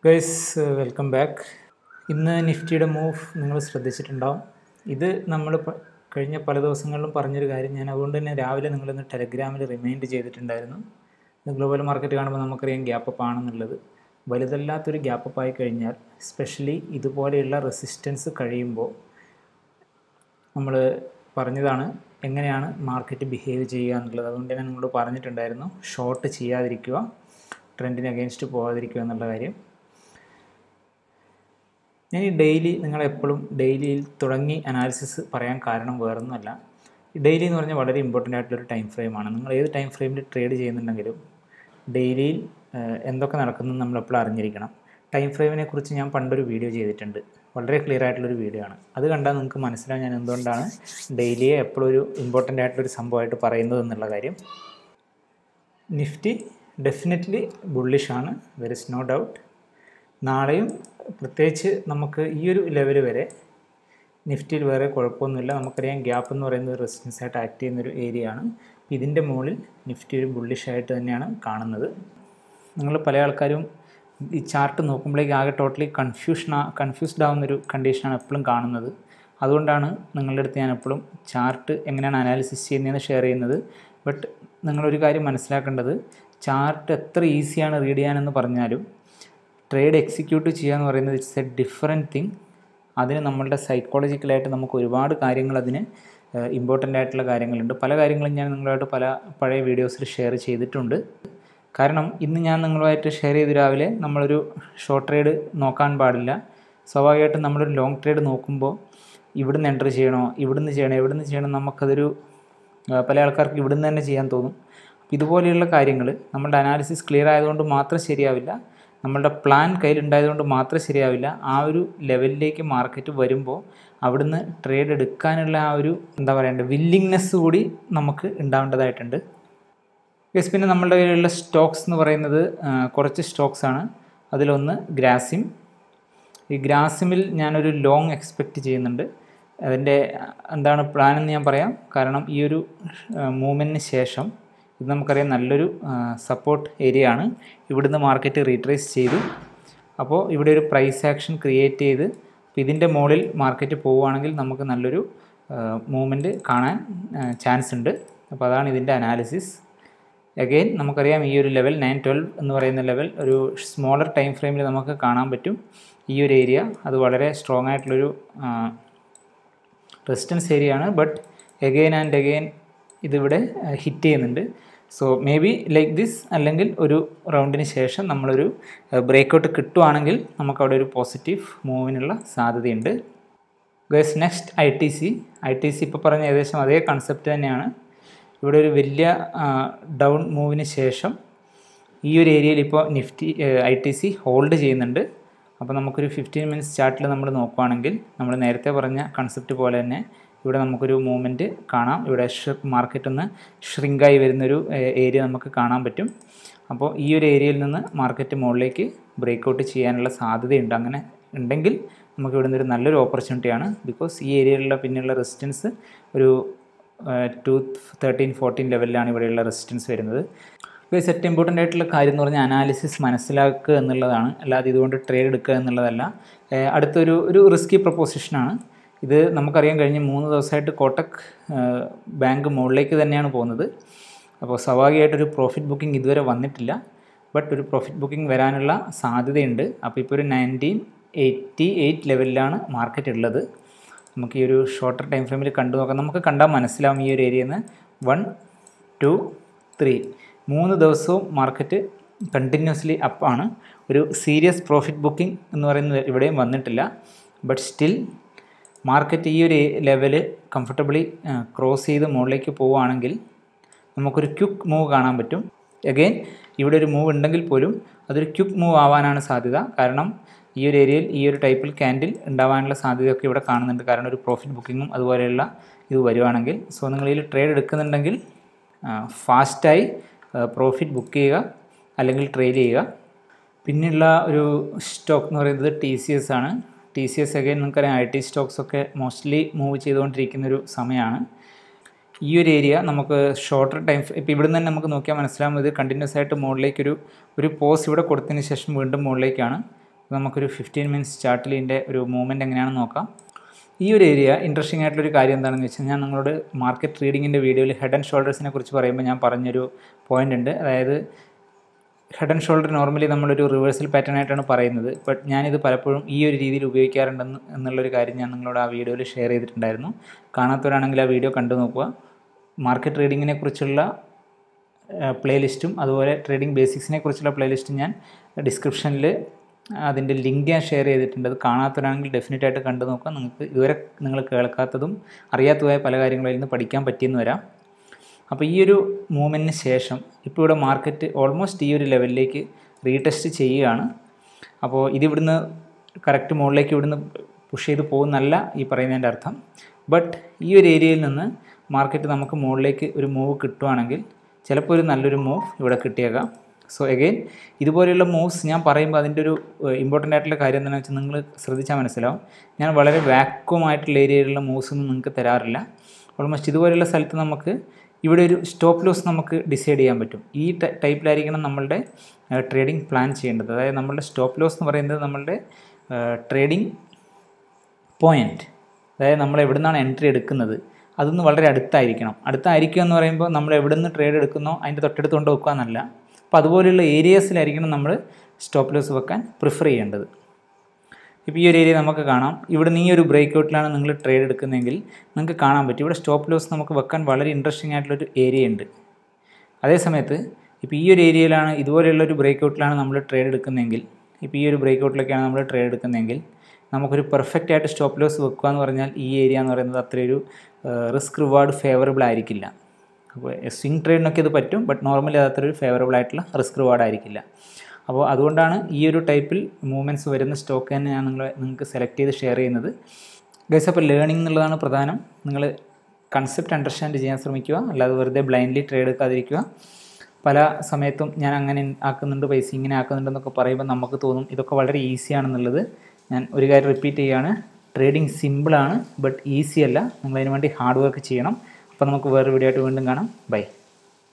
guys welcome back ഇന്ന് നിഫ്റ്റിയുടെ move നിങ്ങൾ ശ്രദ്ധിച്ചിട്ടുണ്ടാവും ഇത് നമ്മൾ പ- കഴിഞ്ഞ പല ദിവസങ്ങളിലും പറഞ്ഞൊരു കാര്യം ഞാൻ അതുകൊണ്ട് തന്നെ രാവിലെ നിങ്ങളിന്ന് ടെലഗ്രാമിൽ റിമൈൻഡ് ചെയ്തിട്ടുണ്ടായിരുന്നു ഇത് ഗ്ലോബൽ മാർക്കറ്റ് കാണുമ്പോൾ നമുക്കറിയാം ഗ്യാപ്പ് അപ്പ് ആണെന്നുള്ളത് വലുതല്ലാത്തൊരു ഗ്യാപ്പ് അപ്പ് ആയി കഴിഞ്ഞാൽ സ്പെഷ്യലി ഇതുപോലെയുള്ള റെസിസ്റ്റൻസ് കഴിയുമ്പോൾ നമ്മൾ പറഞ്ഞതാണ് എങ്ങനെയാണ് മാർക്കറ്റ് ബിഹേവ് ചെയ്യുക എന്നുള്ളത് അതുകൊണ്ട് തന്നെ നിങ്ങളോട് പറഞ്ഞിട്ടുണ്ടായിരുന്നു ഷോർട്ട് ചെയ്യാതിരിക്കുക ട്രെൻഡിന് അഗേൻസ്റ്റ് പോകാതിരിക്കുക എന്നുള്ള കാര്യം ഞാൻ ഈ ഡെയിലി നിങ്ങളെപ്പോഴും ഡെയിലിയിൽ തുടങ്ങി അനാലിസിസ് പറയാൻ കാരണം വേറൊന്നുമല്ല ഡെയിലി എന്ന് പറഞ്ഞാൽ വളരെ ഇമ്പോർട്ടൻ്റ് ആയിട്ടുള്ളൊരു ടൈം ഫ്രെയിമാണ് നിങ്ങൾ ഏത് ടൈം ഫ്രെയിമിൽ ട്രേഡ് ചെയ്യുന്നുണ്ടെങ്കിലും ഡെയിലിയിൽ എന്തൊക്കെ നടക്കുന്നത് നമ്മൾ എപ്പോഴും അറിഞ്ഞിരിക്കണം ടൈം ഫ്രെയിമിനെ കുറിച്ച് ഞാൻ പണ്ടൊരു വീഡിയോ ചെയ്തിട്ടുണ്ട് വളരെ ക്ലിയർ ആയിട്ടുള്ളൊരു വീഡിയോ ആണ് അത് കണ്ടാൽ നിങ്ങൾക്ക് മനസ്സിലാവും ഞാൻ എന്തുകൊണ്ടാണ് ഡെയിലിയെ എപ്പോഴും ഒരു ഇമ്പോർട്ടൻ്റ് ആയിട്ടുള്ളൊരു സംഭവമായിട്ട് പറയുന്നത് എന്നുള്ള കാര്യം നിഫ്റ്റി ഡെഫിനറ്റ്ലി ബുള്ളിഷാണ് ദർ ഇസ് നോ ഡൗട്ട് നാളെയും പ്രത്യേകിച്ച് നമുക്ക് ഈ ഒരു ലെവൽ വരെ നിഫ്റ്റിയിൽ വേറെ കുഴപ്പമൊന്നുമില്ല നമുക്കറിയാം ഗ്യാപ്പ് എന്ന് പറയുന്നത് റെസിസ്റ്റൻസ് ആയിട്ട് ആക്ട് ചെയ്യുന്നൊരു ഏരിയ ആണ് ഇതിൻ്റെ മുകളിൽ നിഫ്റ്റി ഒരു ബുള്ളിഷ് ആയിട്ട് തന്നെയാണ് കാണുന്നത് നിങ്ങൾ പല ആൾക്കാരും ഈ ചാർട്ട് നോക്കുമ്പോഴേക്ക് ആകെ ടോട്ടലി കൺഫ്യൂഷൻ കൺഫ്യൂസ്ഡ് ആവുന്നൊരു കണ്ടീഷനാണ് എപ്പോഴും കാണുന്നത് അതുകൊണ്ടാണ് നിങ്ങളുടെ അടുത്ത് ഞാൻ എപ്പോഴും ചാർട്ട് എങ്ങനെയാണ് അനാലിസിസ് ചെയ്യുന്നതെന്ന് ഷെയർ ചെയ്യുന്നത് ബട്ട് നിങ്ങളൊരു കാര്യം മനസ്സിലാക്കേണ്ടത് ചാർട്ട് എത്ര ഈസിയാണ് റീഡ് ചെയ്യാനെന്ന് പറഞ്ഞാലും ട്രേഡ് എക്സിക്യൂട്ട് ചെയ്യുക എന്ന് പറയുന്നത് ഇറ്റ്സ് എ ഡിഫറെൻറ്റ് തിങ് അതിന് നമ്മളുടെ സൈക്കോളജിക്കലായിട്ട് നമുക്ക് ഒരുപാട് കാര്യങ്ങൾ അതിന് ഇമ്പോർട്ടൻ്റ് ആയിട്ടുള്ള കാര്യങ്ങളുണ്ട് പല കാര്യങ്ങളും ഞാൻ നിങ്ങളുമായിട്ട് പല പഴയ വീഡിയോസിൽ ഷെയർ ചെയ്തിട്ടുണ്ട് കാരണം ഇന്ന് ഞാൻ നിങ്ങളുമായിട്ട് ഷെയർ ചെയ്ത് രാവിലെ നമ്മളൊരു ഷോർട്ട് ട്രേഡ് നോക്കാൻ പാടില്ല സ്വാഭാവികമായിട്ടും നമ്മളൊരു ലോങ് ട്രേഡ് നോക്കുമ്പോൾ ഇവിടുന്ന് എൻ്റർ ചെയ്യണോ ഇവിടുന്ന് ചെയ്യണോ എവിടുന്ന് ചെയ്യണം നമുക്കതൊരു ആ, പല ആൾക്കാർക്ക് ഇവിടുന്ന് തന്നെ ചെയ്യാൻ തോന്നും അപ്പോൾ ഇതുപോലെയുള്ള കാര്യങ്ങൾ നമ്മുടെ അനാലിസിസ് ക്ലിയർ ആയതുകൊണ്ട് മാത്രം ശരിയാവില്ല നമ്മളുടെ പ്ലാൻ കയ്യിലുണ്ടായതുകൊണ്ട് മാത്രം ശരിയാവില്ല ആ ഒരു ലെവലിലേക്ക് മാർക്കറ്റ് വരുമ്പോൾ അവിടുന്ന് ട്രേഡ് എടുക്കാനുള്ള ആ ഒരു എന്താ പറയണ്ടത് വില്ലിങ്നെസ് കൂടി നമുക്ക് ഉണ്ടാവേണ്ടതായിട്ടുണ്ട് യെസ് പിന്നെ നമ്മളുടെ കയ്യിലുള്ള സ്റ്റോക്സ് എന്ന് പറയുന്നത് ആ, കുറച്ച് സ്റ്റോക്സ് ആണ് അതിലൊന്ന് ഗ്രാസിം ഈ ഗ്രാസിമിൽ ഞാനൊരു ലോങ് എക്സ്പെക്റ്റ് ചെയ്യുന്നുണ്ട് അതിൻ്റെ എന്താണ് പ്ലാൻ എന്ന് ഞാൻ പറയാം കാരണം ഈ ഒരു മൂവ്മെൻറ്റിന് ശേഷം ഇത് നമുക്കറിയാം നല്ലൊരു സപ്പോർട്ട് ഏരിയ ആണ് ഇവിടുന്ന് മാർക്കറ്റ് റീട്രേസ് ചെയ്തു അപ്പോൾ ഇവിടെ ഒരു പ്രൈസ് ആക്ഷൻ ക്രിയേറ്റ് ചെയ്ത് അപ്പോൾ ഇതിൻ്റെ മുകളിൽ മാർക്കറ്റ് പോവുകയാണെങ്കിൽ നമുക്ക് നല്ലൊരു മൂവ്മെൻറ്റ് കാണാൻ ചാൻസ് ഉണ്ട് അപ്പോൾ അതാണ് ഇതിൻ്റെ അനാലിസിസ് അഗെയിൻ നമുക്കറിയാം ഈ ഒരു ലെവൽ നയൻ ട്വൽവ് എന്ന് പറയുന്ന ലെവൽ ഒരു സ്മോളർ ടൈം ഫ്രെയിമിൽ നമുക്ക് കാണാൻ പറ്റും ഈ ഒരു ഏരിയ അത് വളരെ സ്ട്രോങ് ആയിട്ടുള്ളൊരു റെസിസ്റ്റൻസ് ഏരിയ ആണ് ബട്ട് എഗെയിൻ ആൻഡ് എഗെയിൻ ഇതിവിടെ ഹിറ്റ് ചെയ്യുന്നുണ്ട് so maybe like this അല്ലെങ്കിൽ ഒരു റൗണ്ടിന് ശേഷം നമ്മളൊരു ബ്രേക്കൗട്ട് കിട്ടുവാണെങ്കിൽ നമുക്കവിടെ ഒരു പോസിറ്റീവ് മൂവിനുള്ള സാധ്യതയുണ്ട് guys next I T C I T C ഇപ്പോൾ പറഞ്ഞ ഏകദേശം അതേ കൺസെപ്റ്റ് തന്നെയാണ് ഇവിടെ ഒരു വലിയ ഡൗൺ മൂവിന് ശേഷം ഈ ഒരു ഏരിയയിൽ ഇപ്പോൾ Nifty I T C hold ചെയ്യുന്നുണ്ട് അപ്പോൾ നമുക്കൊരു ഫിഫ്റ്റീൻ മിനിറ്റ്സ് ചാർട്ടിൽ നമ്മൾ നോക്കുകയാണെങ്കിൽ നമ്മൾ നേരത്തെ പറഞ്ഞ കൺസെപ്റ്റ് പോലെ തന്നെ ഇവിടെ നമുക്കൊരു മൂവ്മെൻറ്റ് കാണാം ഇവിടെ മാർക്കറ്റ് ഒന്ന് ഷ്രിങ്കായി വരുന്നൊരു ഏരിയ നമുക്ക് കാണാൻ പറ്റും അപ്പോൾ ഈ ഒരു ഏരിയയിൽ നിന്ന് മാർക്കറ്റ് മുകളിലേക്ക് ബ്രേക്കൗട്ട് ചെയ്യാനുള്ള സാധ്യതയുണ്ട് അങ്ങനെ ഉണ്ടെങ്കിൽ നമുക്ക് ഇവിടെ ഒരു നല്ലൊരു ഓപ്പർച്യൂണിറ്റിയാണ് ബിക്കോസ് ഈ ഏരിയയിലുള്ള പിന്നെയുള്ള റെസിസ്റ്റൻസ് ഒരു ടു തേർട്ടീൻ ഫോർട്ടീൻ ലെവലിലാണ് ഇവിടെയുള്ള റെസിസ്റ്റൻസ് വരുന്നത് ബേസ് ഏറ്റവും ഇമ്പോർട്ടൻ്റ് ആയിട്ടുള്ള കാര്യം എന്ന് പറഞ്ഞാൽ അനാലിസിസ് മനസ്സിലാക്കുക എന്നുള്ളതാണ് അല്ലാതെ ഇതുകൊണ്ട് ട്രേഡ് എടുക്കുക എന്നുള്ളതല്ല ഏഹ് അടുത്തൊരു ഒരു റിസ്കി പ്രൊപ്പോസിഷനാണ് ഇത് നമുക്കറിയാൻ കഴിഞ്ഞ മൂന്ന് ദിവസമായിട്ട് കോട്ടക് ഏഹ് ബാങ്ക് മുകളിലേക്ക് തന്നെയാണ് പോകുന്നത് അപ്പോൾ സ്വാഭാവികമായിട്ടൊരു പ്രോഫിറ്റ് ബുക്കിംഗ് ഇതുവരെ വന്നിട്ടില്ല ബട്ട് ഒരു പ്രോഫിറ്റ് ബുക്കിംഗ് വരാനുള്ള സാധ്യതയുണ്ട് അപ്പോൾ ഇപ്പോൾ ഒരു നയൻറ്റീൻ എയ്റ്റി എയ്റ്റ് ലെവലിലാണ് മാർക്കറ്റ് ഉള്ളത് നമുക്ക് ഈ ഒരു ഷോർട്ടർ ടൈം ഫ്രെയിമിൽ കണ്ടു നോക്കാം നമുക്ക് കണ്ടാൽ മനസ്സിലാവും ഈ ഒരു ഏരിയയിൽ നിന്ന് വൺ ടു ത്രീ മൂന്ന് ദിവസവും മാർക്കറ്റ് കണ്ടിന്യൂസ്ലി അപ്പാണ് ഒരു സീരിയസ് പ്രോഫിറ്റ് ബുക്കിംഗ് എന്ന് പറയുന്നത് ഇവിടെയും വന്നിട്ടില്ല ബട്ട് സ്റ്റിൽ മാർക്കറ്റ് ഈ ഒരു ലെവല് കംഫർട്ടബിളി ക്രോസ് ചെയ്ത് മുകളിലേക്ക് പോവുകയാണെങ്കിൽ നമുക്കൊരു ക്യുക്ക് മൂവ് കാണാൻ പറ്റും അഗെയിൻ ഇവിടെ ഒരു മൂവ് ഉണ്ടെങ്കിൽ പോലും അതൊരു ക്യുക്ക് മൂവ് ആവാനാണ് സാധ്യത കാരണം ഈ ഒരു ഏരിയയിൽ ഈ ഒരു ടൈപ്പിൽ ക്യാൻഡിൽ ഉണ്ടാവാനുള്ള സാധ്യതയൊക്കെ ഇവിടെ കാണുന്നുണ്ട് കാരണം ഒരു പ്രോഫിറ്റ് ബുക്കിങ്ങും അതുപോലെയുള്ള ഇത് വരുവാണെങ്കിൽ സോ നിങ്ങൾ ഇതിൽ ട്രേഡ് എടുക്കുന്നുണ്ടെങ്കിൽ ഫാസ്റ്റായി പ്രോഫിറ്റ് ബുക്ക് ചെയ്യുക അല്ലെങ്കിൽ ട്രേഡ് ചെയ്യുക പിന്നെയുള്ള ഒരു സ്റ്റോക്ക് എന്ന് പറയുന്നത് ടി സി എസ് ആണ് ടി സി എസ് അഗൈൻ നിങ്ങൾക്കറിയാം ഐ ടി സ്റ്റോക്സ് ഒക്കെ മോസ്റ്റ്ലി മൂവ് ചെയ്തുകൊണ്ടിരിക്കുന്നൊരു സമയമാണ് ഈ ഒരു ഏരിയ നമുക്ക് ഷോർട്ടർ ടൈം ഇപ്പോൾ ഇവിടെ നിന്ന് തന്നെ നമുക്ക് നോക്കിയാൽ മനസ്സിലാവും ഇത് കണ്ടിന്യൂസ് ആയിട്ട് മുകളിലേക്കൊരു ഒരു പോസ് ഇവിടെ കൊടുത്തതിന് ശേഷം വീണ്ടും മുകളിലേക്കാണ് നമുക്കൊരു ഫിഫ്റ്റീൻ മിനിറ്റ്സ് ചാർട്ടിൽ ഇതിൻ്റെ ഒരു മൂവ്മെൻറ്റ് എങ്ങനെയാണെന്ന് നോക്കാം ഈ ഒരു ഏരിയ ഇൻട്രസ്റ്റിംഗ് ആയിട്ടുള്ളൊരു കാര്യം എന്താണെന്ന് വെച്ചാൽ ഞാൻ നിങ്ങളോട് മാർക്കറ്റ് റീഡിങ്ങിൻ്റെ വീഡിയോയിൽ ഹെഡ് ആൻഡ് ഷോൾഡേഴ്സിനെ കുറിച്ച് പറയുമ്പോൾ ഞാൻ പറഞ്ഞൊരു പോയിന്റ് ഉണ്ട് അതായത് ഹെഡ് ആൻഡ് ഷോൾഡർ നോർമലി നമ്മളൊരു റിവേഴ്സൽ പാറ്റേൺ ആയിട്ടാണ് പറയുന്നത് ബട്ട് ഞാനിത് പലപ്പോഴും ഈ ഒരു രീതിയിൽ ഉപയോഗിക്കാറുണ്ടെന്ന് എന്നുള്ളൊരു കാര്യം ഞാൻ നിങ്ങളോട് ആ വീഡിയോയിൽ ഷെയർ ചെയ്തിട്ടുണ്ടായിരുന്നു കാണാത്തവരാണെങ്കിൽ ആ വീഡിയോ കണ്ടു നോക്കുക മാർക്കറ്റ് റീഡിങ്ങിനെ കുറിച്ചുള്ള പ്ലേലിസ്റ്റും അതുപോലെ ട്രേഡിംഗ് ബേസിക്സിനെ കുറിച്ചുള്ള പ്ലേലിസ്റ്റും ഞാൻ ഡിസ്ക്രിപ്ഷനിൽ അതിൻ്റെ ലിങ്ക് ഞാൻ ഷെയർ ചെയ്തിട്ടുണ്ട് അത് കാണാത്തവരാണെങ്കിൽ ഡെഫിനറ്റ് ആയിട്ട് കണ്ടു നോക്കുക നിങ്ങൾക്ക് ഇതുവരെ നിങ്ങൾ കേൾക്കാത്തതും അറിയാത്തതുമായ പല കാര്യങ്ങളിൽ നിന്ന് പഠിക്കാൻ പറ്റിയെന്ന് വരാം അപ്പോൾ ഈ ഒരു മൂവ്മെൻറ്റിന് ശേഷം ഇപ്പോൾ ഇവിടെ മാർക്കറ്റ് ഓൾമോസ്റ്റ് ഈ ഒരു ലെവലിലേക്ക് റീടെസ്റ്റ് ചെയ്യുകയാണ് അപ്പോൾ ഇതിവിടുന്ന് കറക്റ്റ് മുകളിലേക്ക് ഇവിടുന്ന് പുഷ് ചെയ്ത് പോകുന്നല്ല ഈ പറയുന്നതിൻ്റെ അർത്ഥം ബട്ട് ഈ ഒരു ഏരിയയിൽ നിന്ന് മാർക്കറ്റ് നമുക്ക് മുകളിലേക്ക് ഒരു മൂവ് കിട്ടുവാണെങ്കിൽ ചിലപ്പോൾ ഒരു നല്ലൊരു മൂവ് ഇവിടെ കിട്ടിയേക്കാം സോ എഗെയിൻ ഇതുപോലെയുള്ള മൂവ്സ് ഞാൻ പറയുമ്പോൾ അതിൻ്റെ ഒരു ഇമ്പോർട്ടൻ്റ് ആയിട്ടുള്ള കാര്യം എന്താണെന്ന് വെച്ചാൽ നിങ്ങൾ ശ്രദ്ധിച്ചാൽ മനസ്സിലാവും ഞാൻ വളരെ വാക്വം ആയിട്ടുള്ള ഏരിയയിലുള്ള മൂവ്സ് ഒന്നും നിങ്ങൾക്ക് തരാറില്ല ഓൾമോസ്റ്റ് ഇതുപോലെയുള്ള സ്ഥലത്ത് നമുക്ക് ഇവിടെ ഒരു സ്റ്റോപ്പ് ലോസ് നമുക്ക് ഡിസൈഡ് ചെയ്യാൻ പറ്റും ഈ ടൈപ്പിലായിരിക്കണം നമ്മളുടെ ട്രേഡിംഗ് പ്ലാൻ ചെയ്യേണ്ടത് അതായത് നമ്മളുടെ സ്റ്റോപ്പ് ലോസ് എന്ന് പറയുന്നത് നമ്മളുടെ ട്രേഡിംഗ് പോയിൻ്റ് അതായത് നമ്മൾ എവിടെ നിന്നാണ് എൻട്രി എടുക്കുന്നത് അതൊന്ന് വളരെ അടുത്തായിരിക്കണം അടുത്തായിരിക്കുക എന്ന് പറയുമ്പോൾ നമ്മൾ എവിടെ നിന്ന് ട്രേഡ് എടുക്കുന്നോ അതിൻ്റെ തൊട്ടടുത്ത് കൊണ്ട് വെക്കുക എന്നല്ല അപ്പോൾ അതുപോലെയുള്ള ഏരിയാസിലായിരിക്കണം നമ്മൾ സ്റ്റോപ്പ് ലോസ് വെക്കാൻ പ്രിഫർ ചെയ്യേണ്ടത് ഇപ്പോൾ ഈ ഒരു ഏരിയ നമുക്ക് കാണാം ഇവിടെ നിന്ന് ഈ ഒരു ബ്രേക്ക് ഔട്ടിലാണ് നിങ്ങൾ ട്രേഡ് എടുക്കുന്നതെങ്കിൽ നിങ്ങൾക്ക് കാണാൻ പറ്റും ഇവിടെ സ്റ്റോപ്പ് ലോസ് നമുക്ക് വെക്കാൻ വളരെ ഇൻട്രസ്റ്റിംഗ് ആയിട്ടുള്ളൊരു ഏരിയ ഉണ്ട് അതേ സമയത്ത് ഇപ്പോൾ ഈ ഒരു ഏരിയയിലാണ് ഇതുപോലെയുള്ള ഒരു ബ്രേക്ക് ഔട്ടിലാണ് നമ്മൾ ട്രേഡ് എടുക്കുന്നതെങ്കിൽ ഇപ്പോൾ ഈ ഒരു ബ്രേക്ക് ഔട്ടിലൊക്കെയാണ് നമ്മൾ ട്രേഡ് എടുക്കുന്നതെങ്കിൽ നമുക്കൊരു പെർഫെക്റ്റ് ആയിട്ട് സ്റ്റോപ്പ് ലോസ് വെക്കുക എന്ന് പറഞ്ഞാൽ ഈ ഏരിയ എന്ന് പറയുന്നത് അത്രയൊരു റിസ്ക് റിവാർഡ് ഫേവറബിൾ ആയിരിക്കില്ല അപ്പോൾ സ്വിങ് ട്രേഡിനൊക്കെ ഇത് പറ്റും ബട്ട് നോർമലി അത് അത്രയൊരു ഫേവറബിൾ ആയിട്ടുള്ള റിസ്ക് റിവാർഡ് ആയിരിക്കില്ല അപ്പോൾ അതുകൊണ്ടാണ് ഈ ഒരു ടൈപ്പിൽ മൂവ്മെൻറ്റ്സ് വരുന്ന സ്റ്റോക്ക് തന്നെ ഞാൻ നിങ്ങളെ നിങ്ങൾക്ക് സെലക്ട് ചെയ്ത് ഷെയർ ചെയ്യുന്നത് ഗൈസ് അപ്പോൾ ലേണിംഗ് എന്നുള്ളതാണ് പ്രധാനം നിങ്ങൾ കൺസെപ്റ്റ് അണ്ടർസ്റ്റാൻഡ് ചെയ്യാൻ ശ്രമിക്കുക അല്ലാതെ വെറുതെ ബ്ലൈൻഡ്ലി ട്രേഡ് എടുക്കാതിരിക്കുക പല സമയത്തും ഞാൻ അങ്ങനെ ആക്കുന്നുണ്ട് പൈസ ഇങ്ങനെ ആക്കുന്നുണ്ടെന്നൊക്കെ പറയുമ്പോൾ നമുക്ക് തോന്നും ഇതൊക്കെ വളരെ ഈസി ആണെന്നുള്ളത് ഞാൻ ഒരു കാര്യം റിപ്പീറ്റ് ചെയ്യുകയാണ് ട്രേഡിംഗ് സിമ്പിളാണ് ബട്ട് ഈസി അല്ല നിങ്ങൾ അതിന് വേണ്ടി ഹാർഡ് വർക്ക് ചെയ്യണം അപ്പോൾ നമുക്ക് വേറെ വീഡിയോ ആയിട്ട് വീണ്ടും കാണാം ബൈ